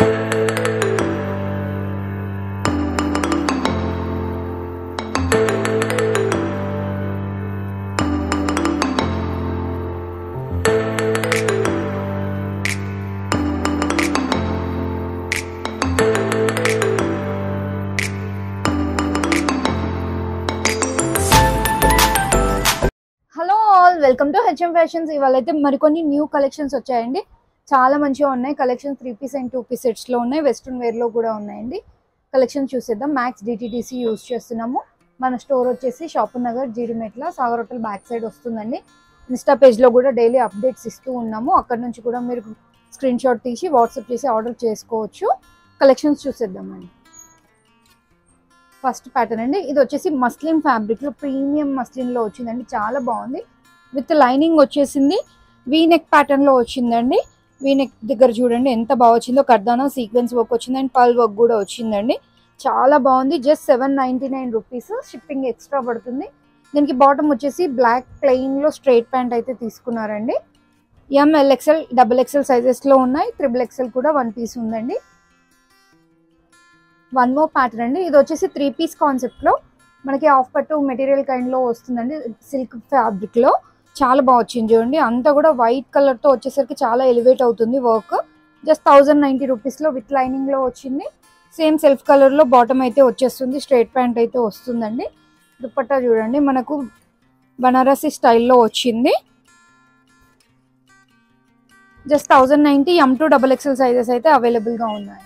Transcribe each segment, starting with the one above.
hello all welcome to HM fashions ఇవాళ అయితే మరికొన్ని న్యూ కలెక్షన్స్ వచ్చాయండి చాలా మంచిగా ఉన్నాయి collections three piece and two piece సెట్స్లో ఉన్నాయి వెస్ట్రన్ వేర్లో కూడా ఉన్నాయండి కలెక్షన్ చూసేద్దాం మ్యాక్స్ డిటీడీసీ యూస్ చేస్తున్నాము మన స్టోర్ వచ్చేసి Shapur Nagar Jeedimetla Sagar hotel back side వస్తుందండి ఇన్స్టా పేజ్లో కూడా డైలీ అప్డేట్స్ ఇస్తూ ఉన్నాము అక్కడ నుంచి కూడా మీరు స్క్రీన్ షాట్ తీసి వాట్సాప్ చేసి ఆర్డర్ చేసుకోవచ్చు కలెక్షన్స్ చూసేద్దామండి ఫస్ట్ ప్యాటర్న్ అండి ఇది వచ్చేసి మస్లిన్ ఫ్యాబ్రిక్లో ప్రీమియం మస్లిన్లో వచ్చిందండి చాలా బాగుంది విత్ లైనింగ్ వచ్చేసింది వీ నెక్ ప్యాటర్న్లో వచ్చిందండి వీ నెక్ దగ్గర చూడండి ఎంత బాగా వచ్చిందో కర్దానా సీక్వెన్స్ వర్క్ వచ్చింది అండ్ పల్ వర్క్ కూడా వచ్చిందండి చాలా బాగుంది just seven ninety nine rupees shipping extra పడుతుంది దీనికి బాటమ్ వచ్చేసి బ్లాక్ ప్లెయిన్లో స్ట్రైట్ ప్యాంట్ అయితే తీసుకున్నారండి ఎం ఎల్ఎక్సెల్ డబుల్ ఎక్సెల్ సైజెస్లో ఉన్నాయి త్రిబుల్ ఎక్సెల్ కూడా వన్ పీస్ ఉందండి వన్ మోర్ ప్యాటర్న్ అండి ఇది వచ్చేసి త్రీ పీస్ కాన్సెప్ట్లో మనకి ఆఫ్ పట్టు మెటీరియల్ కైండ్లో వస్తుందండి సిల్క్ ఫ్యాబ్రిక్లో చాలా బాగా వచ్చింది చూడండి అంతా కూడా వైట్ కలర్తో వచ్చేసరికి చాలా ఎలివేట్ అవుతుంది వర్క్ జస్ట్ థౌజండ్ నైంటీ రూపీస్లో విత్ లైనింగ్లో వచ్చింది సేమ్ సెల్ఫ్ కలర్లో బాటమ్ అయితే వచ్చేస్తుంది స్ట్రైట్ ప్యాంట్ అయితే వస్తుందండి దుపట్టా చూడండి మనకు బనారసి స్టైల్లో వచ్చింది just thousand ninety M two double XL sizes అయితే అవైలబుల్గా ఉన్నాయి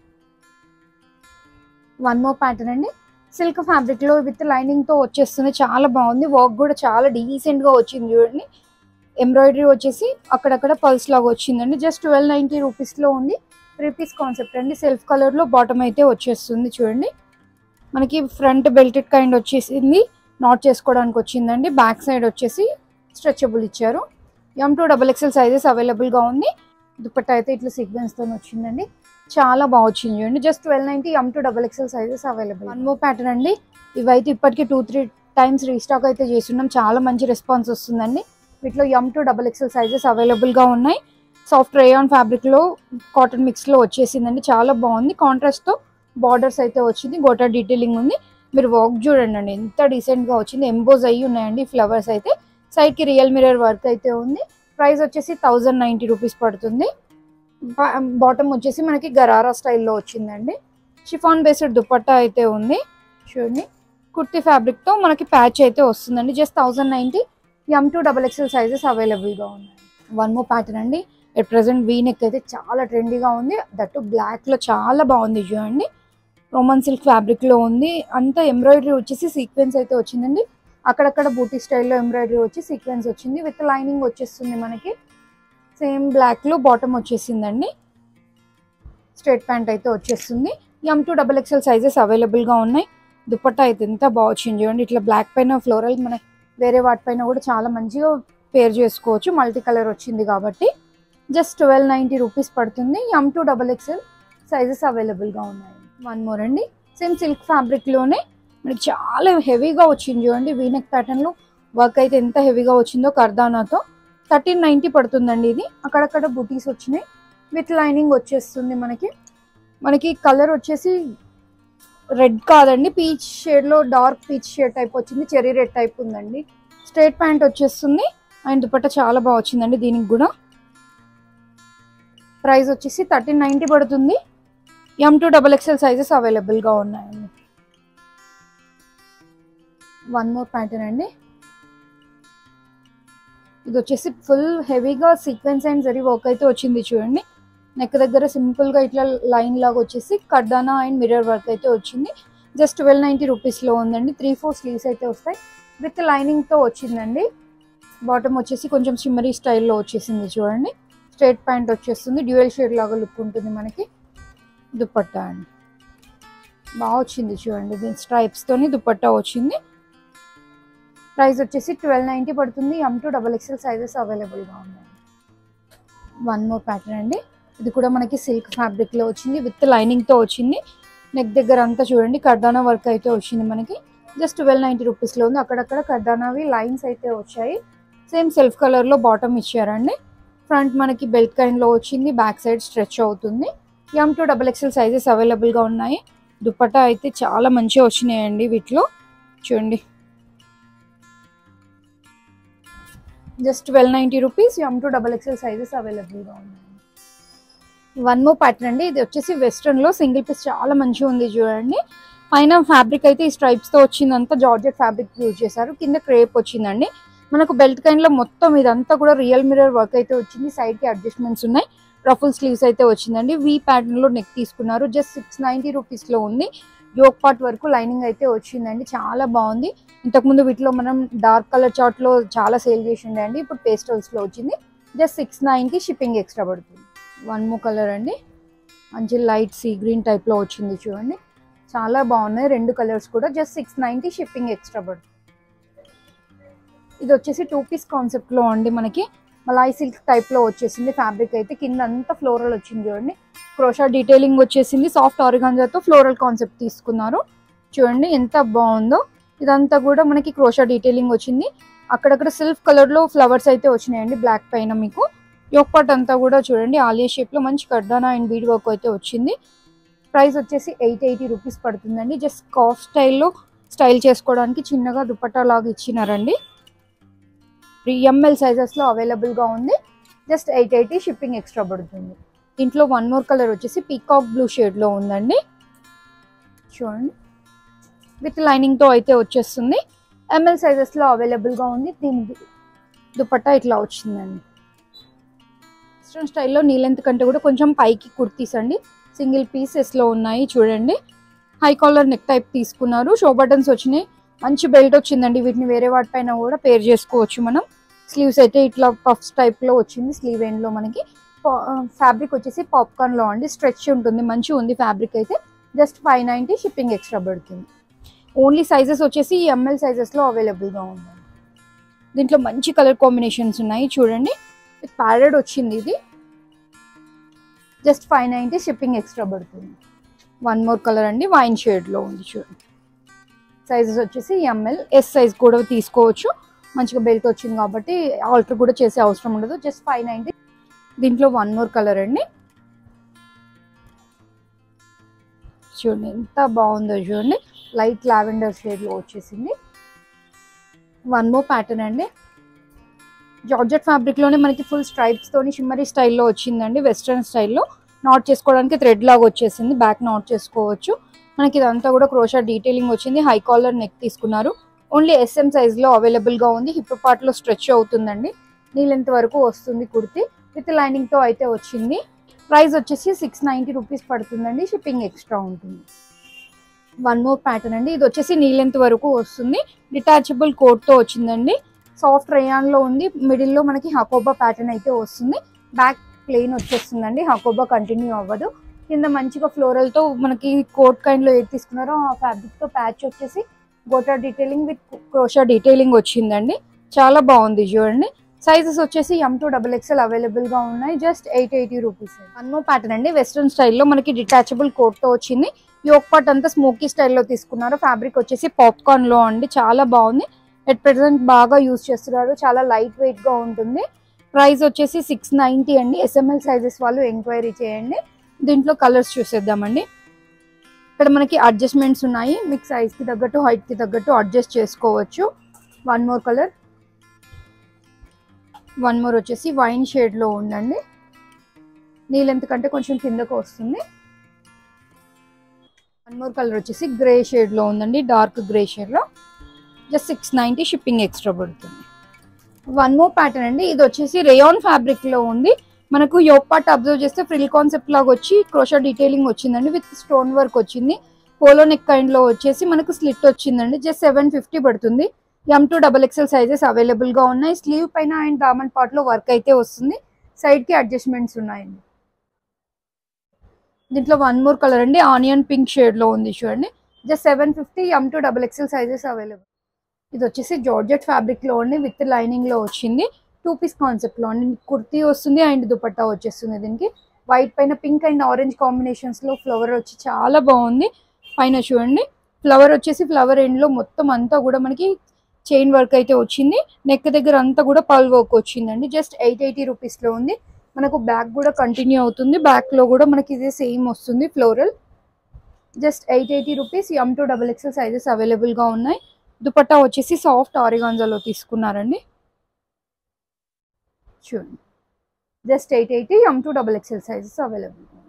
వన్ మోర్ ప్యాటర్న్ అండి సిల్క్ ఫ్యాబ్రిక్ లో విత్ లైనింగ్ తో వచ్చేస్తుంది చాలా బాగుంది వర్క్ కూడా చాలా డీసెంట్ గా వచ్చింది చూడండి ఎంబ్రాయిడరీ వచ్చేసి అక్కడక్కడ పల్స్ లాగా వచ్చిందండి జస్ట్ ట్వెల్వ్ నైన్టీ రూపీస్ లో ఉంది త్రీ పీస్ కాన్సెప్ట్ అండి సెల్ఫ్ కలర్ లో బాటమ్ అయితే వచ్చేస్తుంది చూడండి మనకి ఫ్రంట్ బెల్టెడ్ కైండ్ వచ్చేసింది నాట్ చేసుకోవడానికి వచ్చిందండి బ్యాక్ సైడ్ వచ్చేసి స్ట్రెచబుల్ ఇచ్చారు M two double XL sizes అవైలబుల్గా ఉంది దుపట్టా అయితే ఇట్లా సీక్వెన్స్తో వచ్చిందండి చాలా బాగా వచ్చింది చూడండి just twelve ninety M two double XL sizes available one more pattern అండి ఇవైతే ఇప్పటికీ టూ త్రీ టైమ్స్ రీస్టాక్ అయితే చేస్తున్నాం చాలా మంచి రెస్పాన్స్ వస్తుందండి వీటిలో M two double XL sizes అవైలబుల్గా ఉన్నాయి సాఫ్ట్ రేయాన్ ఫ్యాబ్రిక్లో కాటన్ మిక్స్లో వచ్చేసిందండి చాలా బాగుంది కాంట్రాస్ట్తో బార్డర్స్ అయితే వచ్చింది గోటా డీటెయిలింగ్ ఉంది మీరు వర్క్ చూడండి అండి ఎంత డీసెంట్గా వచ్చింది ఎంబోజ్ అయ్యి ఉన్నాయండి ఫ్లవర్స్ అయితే సైడ్కి రియల్ మిరర్ వర్క్ అయితే ఉంది ప్రైస్ వచ్చేసి థౌజండ్ నైంటీ రూపీస్ పడుతుంది బాటమ్ వచ్చేసి మనకి గరారా స్టైల్లో వచ్చిందండి షిఫాన్ బేస్డ్ దుపట్టా అయితే ఉంది చూడండి కుర్తి ఫ్యాబ్రిక్తో మనకి ప్యాచ్ అయితే వస్తుందండి just thousand ninety M two double XL sizes అవైలబుల్గా ఉన్నాయి వన్ మో ప్యాటర్న్ అండి ఎట్ ప్రజెంట్ వీ నెక్ అయితే చాలా ట్రెండీగా ఉంది దట్టు బ్లాక్లో చాలా బాగుంది చూడండి రోమన్ సిల్క్ ఫ్యాబ్రిక్లో ఉంది అంతా ఎంబ్రాయిడరీ వచ్చేసి సీక్వెన్స్ అయితే వచ్చిందండి అక్కడక్కడ బూటీ స్టైల్లో ఎంబ్రాయిడరీ వచ్చి సీక్వెన్స్ వచ్చింది విత్ లైనింగ్ వచ్చేస్తుంది మనకి సేమ్ బ్లాక్లో బాటమ్ వచ్చేసిందండి స్ట్రైట్ ప్యాంట్ అయితే వచ్చేస్తుంది M two double XL sizes అవైలబుల్గా ఉన్నాయి దుపట్టా అయితే ఎంత బాగా వచ్చింది చూడండి ఇట్లా బ్లాక్ పైన ఫ్లోరల్ మన వేరే వాటిపైన కూడా చాలా మంచిగా పేర్ చేసుకోవచ్చు మల్టీ కలర్ వచ్చింది కాబట్టి జస్ట్ ట్వెల్వ్ నైంటీ రూపీస్ పడుతుంది M two double XL sizes అవైలబుల్గా ఉన్నాయి వన్ మోర్ అండి సేమ్ సిల్క్ ఫ్యాబ్రిక్లోనే మనకి చాలా హెవీగా వచ్చింది చూడండి వీనెక్ ప్యాటర్న్లో వర్క్ అయితే ఎంత హెవీగా వచ్చిందో కర్దానాతో థర్టీన్ నైంటీ పడుతుందండి ఇది అక్కడక్కడ బుటీస్ వచ్చినాయి విత్ లైనింగ్ వచ్చేస్తుంది మనకి మనకి కలర్ వచ్చేసి రెడ్ కాదండి పీచ్ షేడ్లో డార్క్ పీచ్ షేడ్ టైప్ వచ్చింది చెరీ రెడ్ టైప్ ఉందండి స్ట్రైట్ ప్యాంట్ వచ్చేస్తుంది అండ్ దుపట్ట చాలా బాగా వచ్చిందండి దీనికి కూడా ప్రైస్ వచ్చేసి థర్టీన్ నైంటీ పడుతుంది M two double XL sizes అవైలబుల్గా ఉన్నాయండి వన్ మోర్ ప్యాటర్న్ అండి ఇది వచ్చేసి ఫుల్ హెవీగా సీక్వెన్స్ అండ్ జరీ వర్క్ అయితే వచ్చింది చూడండి నెక్ దగ్గర సింపుల్గా ఇట్లా లైన్ లాగా వచ్చేసి కడ్డానా అండ్ మిర్రర్ వర్క్ అయితే వచ్చింది జస్ట్ ట్వెల్వ్ నైంటీ రూపీస్లో ఉందండి త్రీ ఫోర్ స్లీవ్స్ అయితే వస్తాయి విత్ లైనింగ్తో వచ్చిందండి బాటమ్ వచ్చేసి కొంచెం షిమ్మరీ స్టైల్లో వచ్చేసింది చూడండి స్ట్రైట్ ప్యాంట్ వచ్చేస్తుంది డ్యూయల్ షేడ్ లాగా లుక్ ఉంటుంది మనకి దుపట్టా అండి బాగా వచ్చింది చూడండి దీని స్ట్రైప్స్తోని దుపట్టా వచ్చింది ప్రైస్ వచ్చేసి ట్వెల్వ్ నైంటీ పడుతుంది M two double XL sizes అవైలబుల్గా ఉన్నాయి వన్ మోర్ ప్యాటర్న్ అండి ఇది కూడా మనకి సిల్క్ ఫ్యాబ్రిక్లో వచ్చింది విత్ లైనింగ్తో వచ్చింది నెక్ దగ్గర అంతా చూడండి కర్దానా వర్క్ అయితే వచ్చింది మనకి జస్ట్ ట్వెల్వ్ నైంటీ రూపీస్లో ఉంది అక్కడక్కడ కర్దానావి లైన్స్ అయితే వచ్చాయి సేమ్ సెల్ఫ్ కలర్లో బాటమ్ ఇచ్చారండి ఫ్రంట్ మనకి బెల్ట్ కైండ్లో వచ్చింది బ్యాక్ సైడ్ స్ట్రెచ్ అవుతుంది M two double XL sizes అవైలబుల్గా ఉన్నాయి దుపట్టా అయితే చాలా మంచిగా వచ్చినాయండి వీటిలో చూడండి just twelve ninety rupees M two double XL sizes అవైలబుల్గా ఉన్నాయి వన్ మో ప్యాటర్న్ అండి ఇది వచ్చేసి వెస్ట్రన్ లో సింగిల్ పీస్ చాలా మంచిగా ఉంది చూడండి పైన ఫ్యాబ్రిక్ అయితే ఈ స్ట్రైప్స్ తో వచ్చిందంతా జార్జెట్ ఫ్యాబ్రిక్ యూజ్ చేశారు కింద క్రేప్ వచ్చిందండి మనకు బెల్ట్ కైన్ లో మొత్తం ఇదంతా కూడా రియల్ మిరర్ వర్క్ అయితే వచ్చింది సైడ్ కి అడ్జస్ట్మెంట్స్ ఉన్నాయి రఫుల్ స్లీవ్స్ అయితే వచ్చిందండి వీ ప్యాటర్న్ లో నెక్ తీసుకున్నారు జస్ట్ సిక్స్ నైన్టీ రూపీస్ లో ఉంది యోక్ పార్ట్ వరకు లైనింగ్ అయితే వచ్చిందండి చాలా బాగుంది ఇంతకుముందు వీటిలో మనం డార్క్ కలర్ చార్ట్ లో చాలా సేల్ చేసి ఉండే అండి ఇప్పుడు పేస్టల్స్ లో వచ్చింది జస్ట్ సిక్స్ నైన్కి షిప్పింగ్ ఎక్స్ట్రా పడుతుంది వన్ మో కలర్ అండి మంచి లైట్ సీ గ్రీన్ టైప్ లో వచ్చింది చూడండి చాలా బాగున్నాయి రెండు కలర్స్ కూడా just six ninety shipping extra పడుతుంది ఇది వచ్చేసి టూ పీస్ కాన్సెప్ట్ లో అండి మనకి మలాయ్ సిల్క్ టైప్ లో వచ్చేసింది ఫ్యాబ్రిక్ అయితే కింద అంతా ఫ్లోరల్ వచ్చింది చూడండి క్రోషా డీటెయిలింగ్ వచ్చేసింది సాఫ్ట్ ఆరిగాంజాతో ఫ్లోరల్ కాన్సెప్ట్ తీసుకున్నారు చూడండి ఎంత బాగుందో ఇదంతా కూడా మనకి క్రోషా డీటెయిలింగ్ వచ్చింది అక్కడక్కడ సిల్క్ కలర్ లో ఫ్లవర్స్ అయితే వచ్చినాయండి బ్లాక్ పైన మీకు యోక్ పార్ట్ అంతా కూడా చూడండి ఆలియా షేప్ లో మంచి కడ్డానా అండ్ బీడ్ వర్క్ అయితే వచ్చింది ప్రైస్ వచ్చేసి ఎయిట్ ఎయిటీ రూపీస్ పడుతుందండి జస్ట్ కాఫ్ స్టైల్లో స్టైల్ చేసుకోవడానికి చిన్నగా దుపట్టా లాగా ఇచ్చినారండి ఎంఎల్ సైజెస్లో అవైలబుల్గా ఉంది just eight eighty shipping extra పడుతుంది దీంట్లో వన్ మోర్ కలర్ వచ్చేసి పీకాక్ బ్లూ షేడ్లో ఉందండి చూడండి విత్ లైనింగ్తో అయితే వచ్చేస్తుంది ఎంఎల్ సైజెస్లో అవైలబుల్గా ఉంది దీని దుపట్టా ఇట్లా వచ్చిందండి వెస్ట్రన్ స్టైల్లో నీ లెంత్ కంటే కూడా కొంచెం పైకి కుర్తీస్ అండి సింగిల్ పీసెస్లో ఉన్నాయి చూడండి హై కాలర్ నెక్ టైప్ తీసుకున్నారు షో బటన్స్ వచ్చినాయి మంచి బెల్ట్ వచ్చిందండి వీటిని వేరే వాటిపైన కూడా పేర్ చేసుకోవచ్చు మనం స్లీవ్స్ అయితే ఇట్లా పఫ్స్ టైప్లో వచ్చింది స్లీవ్ ఎండ్లో మనకి ఫ్యాబ్రిక్ వచ్చేసి పాప్కార్న్లో అండి స్ట్రెచ్ ఉంటుంది మంచిగా ఉంది ఫ్యాబ్రిక్ అయితే just five ninety shipping extra పడుతుంది ఓన్లీ సైజెస్ వచ్చేసి ఎంఎల్ సైజెస్లో అవైలబుల్గా ఉంది దీంట్లో మంచి కలర్ కాంబినేషన్స్ ఉన్నాయి చూడండి ప్యాడెడ్ వచ్చింది ఇది just five ninety shipping extra పడుతుంది వన్ మోర్ కలర్ అండి వైన్ షేడ్లో ఉంది చూడండి సైజెస్ వచ్చేసి ఎంఎల్ ఎస్ సైజ్ కూడా తీసుకోవచ్చు మంచిగా బెల్ట్ వచ్చింది కాబట్టి ఆల్టర్ కూడా చేసే అవసరం ఉండదు జస్ట్ ఫైవ్ నైంటీ దీంట్లో వన్ మోర్ కలర్ అండి చూడండి ఎంత బాగుందో చూడండి లైట్ లావెండర్ షేడ్లో వచ్చేసింది వన్ మోర్ ప్యాటర్న్ అండి జార్జెట్ ఫ్యాబ్రిక్లోనే మనకి ఫుల్ స్ట్రైప్స్తోని షిమ్మరీ స్టైల్లో వచ్చిందండి వెస్ట్రన్ స్టైల్లో నాట్ చేసుకోవడానికి థ్రెడ్ లాగా వచ్చేసింది బ్యాక్ నాట్ చేసుకోవచ్చు మనకి ఇదంతా కూడా క్రోషా డీటెయిలింగ్ వచ్చింది హై కాలర్ నెక్ తీసుకున్నారు ఓన్లీ ఎస్ఎం సైజ్లో అవైలబుల్గా ఉంది హిప్ పార్ట్లో స్ట్రెచ్ అవుతుందండి నీ లెంత్ వరకు వస్తుంది కుర్తి విత్ లైనింగ్తో అయితే వచ్చింది ప్రైస్ వచ్చేసి సిక్స్ నైంటీ రూపీస్ పడుతుందండి షిప్పింగ్ ఎక్స్ట్రా ఉంటుంది వన్ మోర్ ప్యాటర్న్ అండి ఇది వచ్చేసి నీ లెంత్ వరకు వస్తుంది డిటాచబుల్ కోట్తో వచ్చిందండి సాఫ్ట్ రేయాన్లో ఉంది మిడిల్లో మనకి హకోబా ప్యాటర్న్ అయితే వస్తుంది బ్యాక్ ప్లెయిన్ వచ్చేస్తుందండి హకోబా కంటిన్యూ అవ్వదు కింద మంచిగా ఫ్లోరల్తో మనకి కోట్ కైండ్లో ఏది తీసుకున్నారో ఆ ఫ్యాబ్రిక్తో ప్యాచ్ వచ్చేసి gota detailing with crochet detailing వచ్చిందండి చాలా బాగుంది చూడండి సైజెస్ వచ్చేసి ఎం టూ డబుల్ ఎక్స్ఎల్ అవైలబుల్గా ఉన్నాయి జస్ట్ ఎయిట్ ఎయిటీ రూపీస్ అన్నో ప్యాటర్న్ అండి వెస్ట్రన్ స్టైల్లో మనకి డిటాచబుల్ కోట్తో వచ్చింది యోక్ పార్ట్ అంతా స్మోకీ స్టైల్లో తీసుకున్నారు ఫ్యాబ్రిక్ వచ్చేసి పాప్కార్న్లో అండి చాలా బాగుంది ఎట్ ప్రెసెంట్ బాగా యూజ్ చేస్తున్నారు చాలా లైట్ వెయిట్గా ఉంటుంది ప్రైస్ వచ్చేసి సిక్స్ నైంటీ అండి ఎస్ఎంఎల్ సైజెస్ వాళ్ళు ఎంక్వైరీ చేయండి దీంట్లో కలర్స్ చూసేద్దామండి ఇక్కడ మనకి అడ్జస్ట్మెంట్స్ ఉన్నాయి మీకు సైజ్కి తగ్గట్టు హైట్కి తగ్గట్టు అడ్జస్ట్ చేసుకోవచ్చు one more colour one more వచ్చేసి వైన్ షేడ్లో ఉందండి నీ లెంత్ కంటే కొంచెం కిందకు వస్తుంది వన్ మోర్ కలర్ వచ్చేసి గ్రే షేడ్లో ఉందండి డార్క్ గ్రే షేడ్లో just six ninety shipping extra పడుతుంది వన్ మోర్ ప్యాటర్న్ అండి ఇది వచ్చేసి రేయాన్ ఫ్యాబ్రిక్లో ఉంది మనకు యోక్ పార్ట్ అబ్జర్వ్ చేస్తే ఫ్రిల్ కాన్సెప్ట్ లాగా వచ్చి క్రోషా డీటెయిలింగ్ వచ్చిందండి విత్ స్టోన్ వర్క్ వచ్చింది పోలో నెక్ కైండ్ లో వచ్చేసి మనకు స్లిట్ వచ్చిందండి జస్ట్ సెవెన్ ఫిఫ్టీ పడుతుంది M two double XL sizes available గా ఉన్నాయి స్లీవ్ పైన అండ్ దామన్ పార్ట్ లో వర్క్ అయితే వస్తుంది సైడ్ కి అడ్జస్ట్మెంట్స్ ఉన్నాయండి దీంట్లో వన్ మోర్ కలర్ అండి ఆనియన్ పింక్ షేడ్ లో ఉంది చూడండి just seven fifty M two double XL sizes available ఇది వచ్చేసి జార్జెట్ ఫ్యాబ్రిక్ లో ఉండి విత్ లైనింగ్ లో వచ్చింది టూ పీస్ కాన్సెప్ట్ లో అండి కుర్తీ వస్తుంది అండ్ దుపట్టా వచ్చేస్తుంది దీనికి వైట్ పైన పింక్ అండ్ ఆరెంజ్ కాంబినేషన్స్ లో ఫ్లవర్ వచ్చి చాలా బాగుంది పైన చూడండి ఫ్లవర్ వచ్చేసి ఫ్లవర్ ఎండ్ లో మొత్తం అంతా కూడా మనకి చైన్ వర్క్ అయితే వచ్చింది నెక్ దగ్గర అంతా కూడా పల్ వర్క్ వచ్చిందండి జస్ట్ ఎయిట్ ఎయిటీ రూపీస్ లో ఉంది మనకు బ్యాక్ కూడా కంటిన్యూ అవుతుంది బ్యాక్ లో కూడా మనకి ఇదే సేమ్ వస్తుంది floral just eight eighty rupees M two double XL sizes available గా ఉన్నాయి దుపట్టా వచ్చేసి సాఫ్ట్ ఆరిగాన్జాలో తీసుకున్నారండి చూడండి just eight eighty M two double XL sizes available